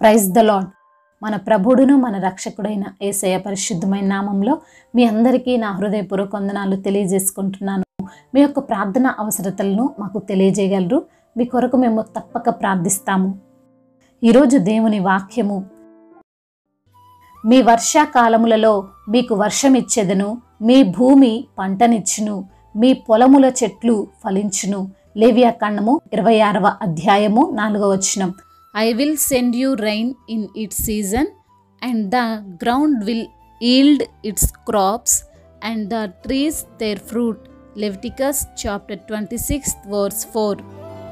praise the lord మన ప్రభుడును మన రక్షకుడైన ఏసయ పరిశుద్ధమైన నామంలో మీ అందరికీ నా హృదయపూర్వక వందనాలు తెలియజేసుకుంటున్నాను మీ యొక్క ప్రార్థన అవసరతలను మాకు తెలియజేయగలరు మీ కొరకు మేము తప్పక ప్రార్థిస్తాము ఈరోజు దేవుని వాక్యము మీ వర్షాకాలములలో మీకు వర్షం ఇచ్చేదను మీ భూమి పంటనిచ్చును మీ పొలముల చెట్లు ఫలించును లేవియా ఖండము ఇరవై ఆరవ అధ్యాయము నాలుగవ వచనం I will send you rain in its season and the ground will yield its crops and the trees their fruit Leviticus chapter twenty six verse four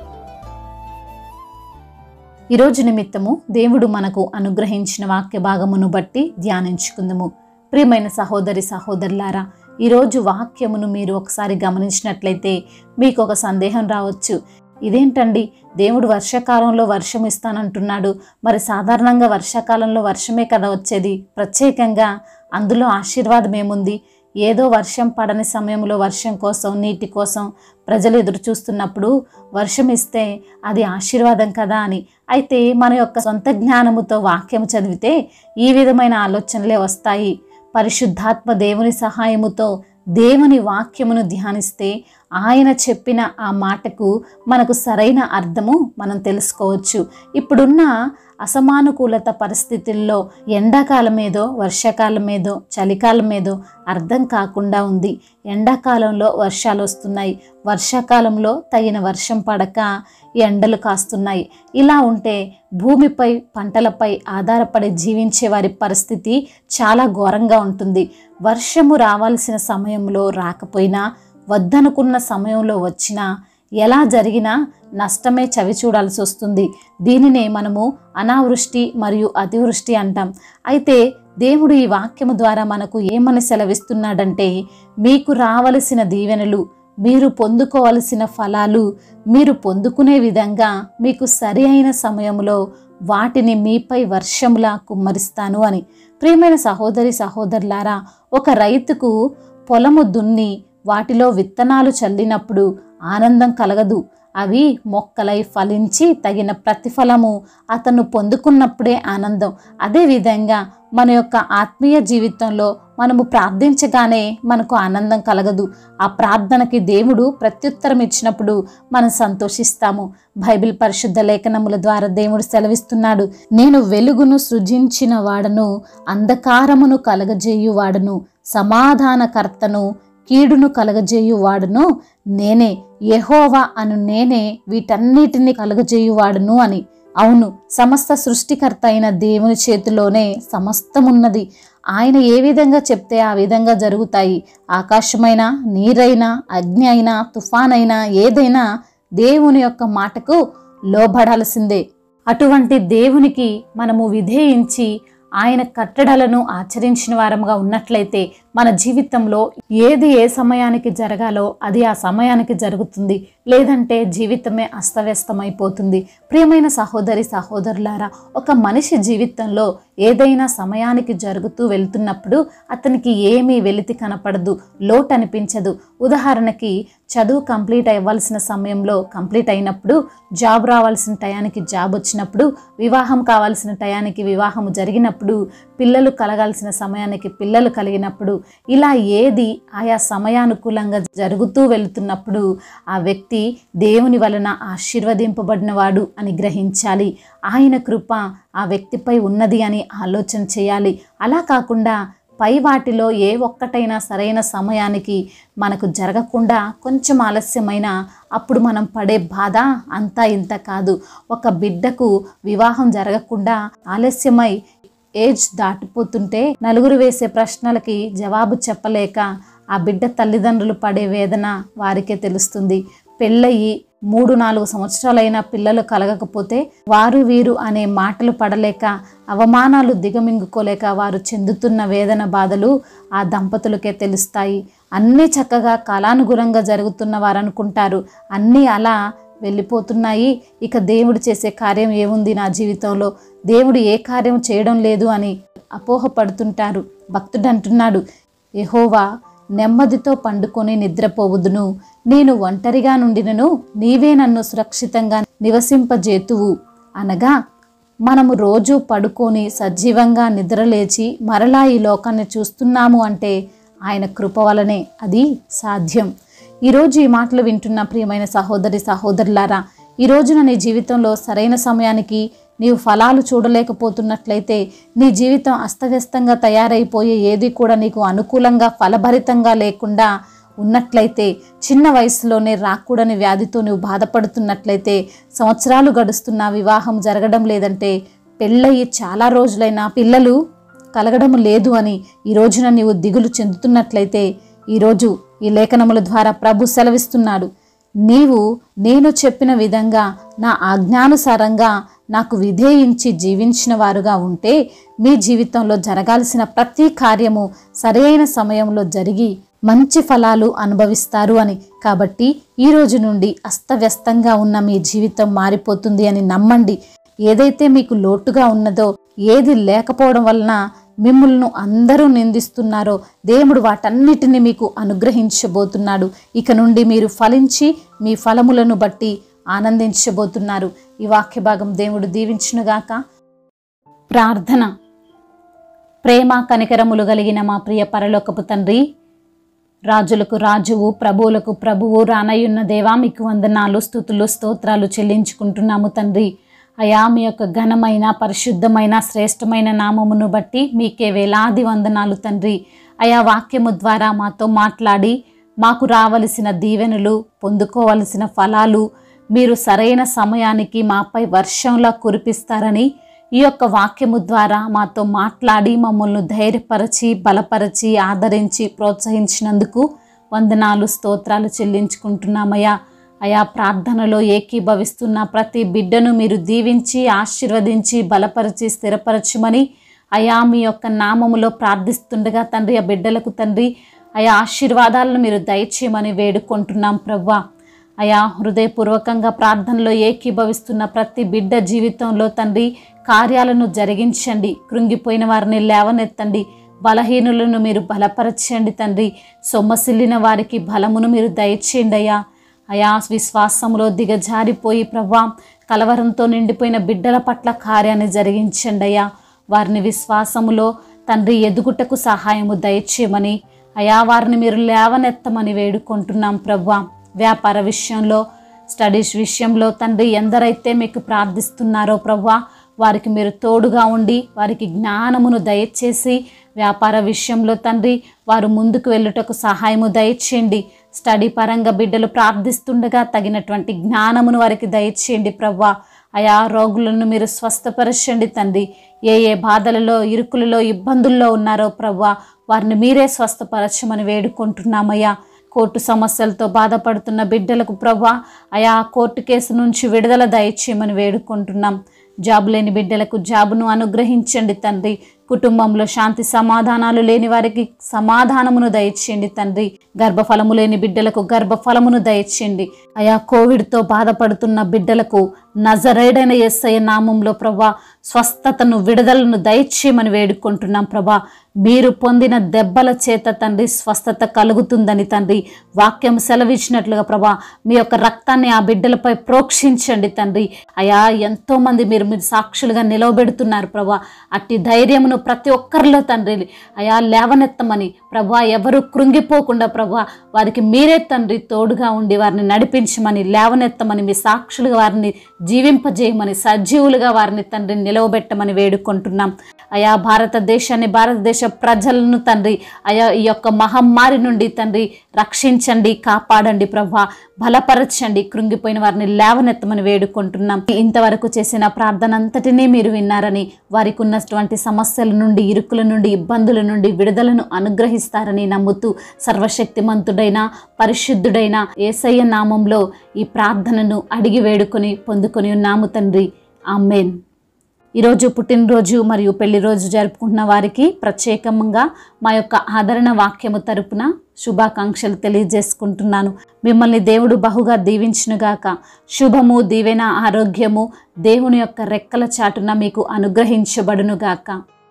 ఈరోజు నిమిత్తము దేవుడు మనకు అనుగ్రహించిన వాక్య భాగమును బట్టి ధ్యానించుకుందాము ప్రియమైన సహోదరి సహోదరులారా ఈరోజు వాక్యమును మీరు ఒకసారి గమనించినట్లయితే మీకు ఒక సందేహం రావచ్చు ఇదేంటండి దేవుడు వర్షాకాలంలో వర్షం ఇస్తానంటున్నాడు మరి సాధారణంగా వర్షాకాలంలో వర్షమే కదా వచ్చేది ప్రత్యేకంగా అందులో ఆశీర్వాదం ఏముంది ఏదో వర్షం పడని సమయంలో వర్షం కోసం నీటి కోసం ప్రజలు ఎదురు చూస్తున్నప్పుడు వర్షం ఇస్తే అది ఆశీర్వాదం కదా అని అయితే మన యొక్క సొంత జ్ఞానముతో వాక్యం చదివితే ఈ విధమైన ఆలోచనలే వస్తాయి పరిశుద్ధాత్మ దేవుని సహాయముతో దేవుని వాక్యమును ధ్యానిస్తే ఆయన చెప్పిన ఆ మాటకు మనకు సరైన అర్థము మనం తెలుసుకోవచ్చు ఇప్పుడున్న అసమానుకూలత పరిస్థితుల్లో ఎండాకాలం ఏదో వర్షాకాలం ఏదో చలికాలం ఏదో అర్థం కాకుండా ఉంది ఎండాకాలంలో వర్షాలు వస్తున్నాయి వర్షాకాలంలో తగిన వర్షం పడక ఎండలు కాస్తున్నాయి ఇలా ఉంటే భూమిపై పంటలపై ఆధారపడి జీవించే వారి పరిస్థితి చాలా ఘోరంగా ఉంటుంది వర్షము రావాల్సిన సమయంలో రాకపోయినా వద్దనుకున్న సమయంలో వచ్చినా ఎలా జరిగినా నష్టమే చవి చూడాల్సి వస్తుంది దీనినే మనము అనావృష్టి మరియు అతివృష్టి అంటాం అయితే దేవుడు ఈ వాక్యము ద్వారా మనకు ఏమని సెలవిస్తున్నాడంటే మీకు రావలసిన దీవెనలు మీరు పొందుకోవలసిన ఫలాలు మీరు పొందుకునే విధంగా మీకు సరి అయిన సమయంలో వాటిని మీపై వర్షములా కుమ్మరిస్తాను అని ప్రియమైన సహోదరి సహోదరులారా ఒక రైతుకు పొలము దున్ని వాటిలో విత్తనాలు చల్లినప్పుడు ఆనందం కలగదు అవి మొక్కలై ఫలించి తగిన ప్రతిఫలము అతను పొందుకున్నప్పుడే ఆనందం అదేవిధంగా మన యొక్క ఆత్మీయ జీవితంలో మనము ప్రార్థించగానే మనకు ఆనందం కలగదు ఆ ప్రార్థనకి దేవుడు ప్రత్యుత్తరం ఇచ్చినప్పుడు మనం సంతోషిస్తాము బైబిల్ పరిశుద్ధ లేఖనముల ద్వారా దేవుడు సెలవిస్తున్నాడు నేను వెలుగును సృజించిన వాడను అంధకారమును కలగజేయు వాడను సమాధానకర్తను కీడును కలగజేయువాడును నేనే యెహోవా అను నేనే వీటన్నిటిని కలగజేయువాడును అని అవును సమస్త సృష్టికర్త అయిన దేవుని చేతిలోనే సమస్తమున్నది ఆయన ఏ విధంగా చెప్తే ఆ విధంగా జరుగుతాయి ఆకాశమైనా నీరైనా అగ్ని అయినా తుఫానైనా ఏదైనా దేవుని యొక్క మాటకు లోబడాల్సిందే అటువంటి దేవునికి మనము విధేయించి ఆయన కట్టడలను ఆచరించిన వారముగా ఉన్నట్లయితే మన జీవితంలో ఏది ఏ సమయానికి జరగాలో అది ఆ సమయానికి జరుగుతుంది లేదంటే జీవితమే అస్తవ్యస్తమైపోతుంది ప్రియమైన సహోదరి సహోదరులారా ఒక మనిషి జీవితంలో ఏదైనా సమయానికి జరుగుతూ వెళ్తున్నప్పుడు అతనికి ఏమీ వెలితి కనపడదు లోటు అనిపించదు ఉదాహరణకి చదువు కంప్లీట్ అవ్వాల్సిన సమయంలో కంప్లీట్ అయినప్పుడు జాబ్ రావాల్సిన టయానికి జాబ్ వచ్చినప్పుడు వివాహం కావాల్సిన టయానికి వివాహం జరిగినప్పుడు పిల్లలు కలగాల్సిన సమయానికి పిల్లలు కలిగినప్పుడు ఇలా ఏది ఆయా సమయానుకూలంగా జరుగుతూ వెళుతున్నప్పుడు ఆ వ్యక్తి దేవుని వలన ఆశీర్వదింపబడినవాడు అని గ్రహించాలి ఆయన కృప ఆ వ్యక్తిపై ఉన్నది అని ఆలోచన చేయాలి అలా కాకుండా పై వాటిలో ఏ ఒక్కటైనా సరైన సమయానికి మనకు జరగకుండా కొంచెం ఆలస్యమైన అప్పుడు మనం పడే బాధ అంతా ఇంత కాదు ఒక బిడ్డకు వివాహం జరగకుండా ఆలస్యమై ఏజ్ దాటిపోతుంటే నలుగురు వేసే ప్రశ్నలకి జవాబు చెప్పలేక ఆ బిడ్డ తల్లిదండ్రులు పడే వేదన వారికే తెలుస్తుంది పెళ్ళయి మూడు నాలుగు సంవత్సరాలైన పిల్లలు కలగకపోతే వారు వీరు అనే మాటలు పడలేక అవమానాలు దిగమింగుకోలేక వారు చెందుతున్న వేదన బాధలు ఆ దంపతులకే తెలుస్తాయి అన్నీ చక్కగా కాలానుగుణంగా జరుగుతున్న వారు అనుకుంటారు అన్నీ అలా వెళ్ళిపోతున్నాయి ఇక దేవుడు చేసే కార్యం ఏముంది నా జీవితంలో దేవుడు ఏ కార్యం చేయడం లేదు అని అపోహపడుతుంటారు భక్తుడు అంటున్నాడు యెహోవా నెమ్మదితో పండుకొని నిద్రపోవుదును నేను ఒంటరిగా నుండినను నీవే నన్ను సురక్షితంగా నివసింపజేతువు అనగా మనము రోజు పడుకొని సజీవంగా నిద్రలేచి మరలా ఈ లోకాన్ని చూస్తున్నాము అంటే ఆయన కృప వలనే అది సాధ్యం ఈరోజు ఈ మాటలు వింటున్న ప్రియమైన సహోదరి సహోదరులారా ఈ రోజున నీ జీవితంలో సరైన సమయానికి నీవు ఫలాలు చూడలేకపోతున్నట్లయితే నీ జీవితం అస్తవ్యస్తంగా తయారైపోయే ఏది కూడా నీకు అనుకూలంగా ఫలభరితంగా లేకుండా ఉన్నట్లయితే చిన్న వయసులోనే రాకూడని వ్యాధితో నువ్వు బాధపడుతున్నట్లయితే సంవత్సరాలు గడుస్తున్నా వివాహం జరగడం లేదంటే పెళ్ళయి చాలా రోజులైనా పిల్లలు కలగడం లేదు అని ఈ రోజున నీవు దిగులు చెందుతున్నట్లయితే ఈరోజు ఈ లేఖనముల ద్వారా ప్రభు సెలవిస్తున్నాడు నీవు నేను చెప్పిన విధంగా నా ఆజ్ఞానుసారంగా నాకు విధేయించి జీవించిన వారుగా ఉంటే మీ జీవితంలో జరగాల్సిన ప్రతి కార్యము సరైన సమయంలో జరిగి మంచి ఫలాలు అనుభవిస్తారు అని కాబట్టి ఈ రోజు నుండి అస్తవ్యస్తంగా ఉన్న మీ జీవితం మారిపోతుంది అని నమ్మండి ఏదైతే మీకు లోటుగా ఉన్నదో ఏది లేకపోవడం వలన మిమ్మల్ని అందరూ నిందిస్తున్నారో దేవుడు వాటన్నిటిని మీకు అనుగ్రహించబోతున్నాడు ఇక నుండి మీరు ఫలించి మీ ఫలములను బట్టి ఆనందించబోతున్నారు ఈ వాక్య భాగం దేవుడు దీవించునుగాక ప్రార్థన ప్రేమ కనికరములు కలిగిన మా ప్రియ పరలోకపు తండ్రి రాజులకు రాజువు ప్రభువులకు ప్రభువు రానయ్యున్న దేవా మీకు వందనాలు స్థుతులు స్తోత్రాలు చెల్లించుకుంటున్నాము తండ్రి అయా మీ యొక్క ఘనమైన పరిశుద్ధమైన శ్రేష్టమైన నామమును బట్టి మీకే వేలాది వందనాలు తండ్రి అయా వాక్యము ద్వారా మాతో మాట్లాడి మాకు రావలసిన దీవెనలు పొందుకోవలసిన ఫలాలు మీరు సరైన సమయానికి మాపై వర్షంలా కురిపిస్తారని ఈ యొక్క వాక్యము ద్వారా మాతో మాట్లాడి మమ్మల్ని ధైర్యపరచి బలపరచి ఆదరించి ప్రోత్సహించినందుకు వందనాలు స్తోత్రాలు చెల్లించుకుంటున్నామయ్యా అయా ప్రార్థనలో ఏకీభవిస్తున్న ప్రతి బిడ్డను మీరు దీవించి ఆశీర్వదించి బలపరిచి స్థిరపరచమని అయా మీ యొక్క నామములో ప్రార్థిస్తుండగా తండ్రి ఆ బిడ్డలకు తండ్రి అయా ఆశీర్వాదాలను మీరు దయచేయమని వేడుకుంటున్నాం ప్రవ్వా అయా హృదయపూర్వకంగా ప్రార్థనలో ఏకీభవిస్తున్న ప్రతి బిడ్డ జీవితంలో తండ్రి కార్యాలను జరిగించండి కృంగిపోయిన వారిని లేవనెత్తండి బలహీనులను మీరు బలపరచండి తండ్రి సొమ్మసిల్లిన వారికి బలమును మీరు దయచేయండి అయ్యా అయా విశ్వాసంలో దిగజారిపోయి ప్రవ్వా కలవరంతో నిండిపోయిన బిడ్డల పట్ల కార్యాన్ని జరిగించండి అయ్యా వారిని విశ్వాసములో తండ్రి ఎదుగుటకు సహాయము దయచేయమని అయా వారిని మీరు లేవనెత్తమని వేడుకుంటున్నాం ప్రవ్వా వ్యాపార విషయంలో స్టడీస్ విషయంలో తండ్రి ఎందరైతే మీకు ప్రార్థిస్తున్నారో ప్రవ్వా వారికి మీరు తోడుగా ఉండి వారికి జ్ఞానమును దయచేసి వ్యాపార విషయంలో తండ్రి వారు ముందుకు వెళ్ళుటకు సహాయము దయచేయండి స్టడీ పరంగా బిడ్డలు ప్రార్థిస్తుండగా తగినటువంటి జ్ఞానమును వారికి దయచేయండి ప్రవ్వా ఆయా రోగులను మీరు స్వస్థపరచండి తండ్రి ఏ ఏ బాధలలో ఇరుకులలో ఇబ్బందుల్లో ఉన్నారో ప్రవ్వా వారిని మీరే స్వస్థపరచమని వేడుకుంటున్నామయ్యా కోర్టు సమస్యలతో బాధపడుతున్న బిడ్డలకు ప్రభా ఆయా కోర్టు కేసు నుంచి విడుదల దయచేయమని వేడుకుంటున్నాం జాబ్ లేని బిడ్డలకు జాబును అనుగ్రహించండి తండ్రి కుటుంబంలో శాంతి సమాధానాలు లేని వారికి సమాధానమును దయచేయండి తండ్రి గర్భఫలము లేని బిడ్డలకు గర్భఫలమును దయచేయండి అయా కోవిడ్తో బాధపడుతున్న బిడ్డలకు నజరేడైన ఎస్ఐ నామంలో ప్రభా స్వస్థతను విడుదలను దయచేయమని వేడుకుంటున్నాం ప్రభా మీరు పొందిన దెబ్బల చేత తండ్రి స్వస్థత కలుగుతుందని తండ్రి వాక్యం సెలవిచ్చినట్లుగా ప్రభా మీ యొక్క రక్తాన్ని ఆ బిడ్డలపై ప్రోక్షించండి తండ్రి అయా ఎంతోమంది మీరు మీరు సాక్షులుగా నిలవబెడుతున్నారు ప్రభా అట్టి ధైర్యమును ప్రతి ఒక్కరిలో తండ్రి అయా లేవనెత్తమని ప్రభా ఎవరు కృంగిపోకుండా ప్రభా వారికి మీరే తండ్రి తోడుగా ఉండి వారిని నడిపించమని లేవనెత్తమని మీ సాక్షులుగా వారిని జీవింపజేయమని సజీవులుగా వారిని తండ్రి నిలవబెట్టమని వేడుకుంటున్నాం అయా భారతదేశాన్ని భారతదేశ ప్రజలను తండ్రి అయా ఈ యొక్క మహమ్మారి నుండి తండ్రి రక్షించండి కాపాడండి ప్రభా బలపరచండి కృంగిపోయిన వారిని లేవనెత్తమని వేడుకుంటున్నాం ఇంతవరకు చేసిన ప్రార్థన అంతటినీ మీరు విన్నారని వారికి ఉన్నటువంటి సమస్యల నుండి ఇరుకుల నుండి ఇబ్బందుల నుండి విడుదలను అనుగ్రహిస్తారని నమ్ముతూ సర్వశక్తిమంతుడైన పరిశుద్ధుడైన ఏసయ్య నామంలో ఈ ప్రార్థనను అడిగి వేడుకొని పొందుకొని ఉన్నాము తండ్రి ఆమెన్ ఈరోజు పుట్టినరోజు మరియు పెళ్లి రోజు జరుపుకుంటున్న వారికి ప్రత్యేకంగా మా యొక్క ఆదరణ వాక్యము తరపున శుభాకాంక్షలు తెలియజేసుకుంటున్నాను మిమ్మల్ని దేవుడు బహుగా దీవించునుగాక శుభము దీవెన ఆరోగ్యము దేవుని యొక్క రెక్కల చాటున మీకు అనుగ్రహించబడునుగాక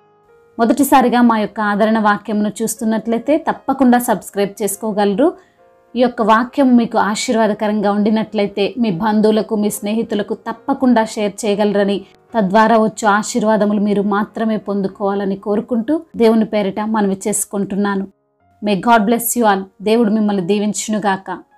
మొదటిసారిగా మా యొక్క ఆదరణ వాక్యమును చూస్తున్నట్లయితే తప్పకుండా సబ్స్క్రైబ్ చేసుకోగలరు ఈ యొక్క వాక్యం మీకు ఆశీర్వాదకరంగా ఉండినట్లయితే మీ బంధువులకు మీ స్నేహితులకు తప్పకుండా షేర్ చేయగలరని తద్వారా వచ్చే ఆశీర్వాదములు మీరు మాత్రమే పొందుకోవాలని కోరుకుంటూ దేవుని పేరిట మనవి చేసుకుంటున్నాను may God bless you all దేవుడు మిమ్మల్ని దీవించునుగాక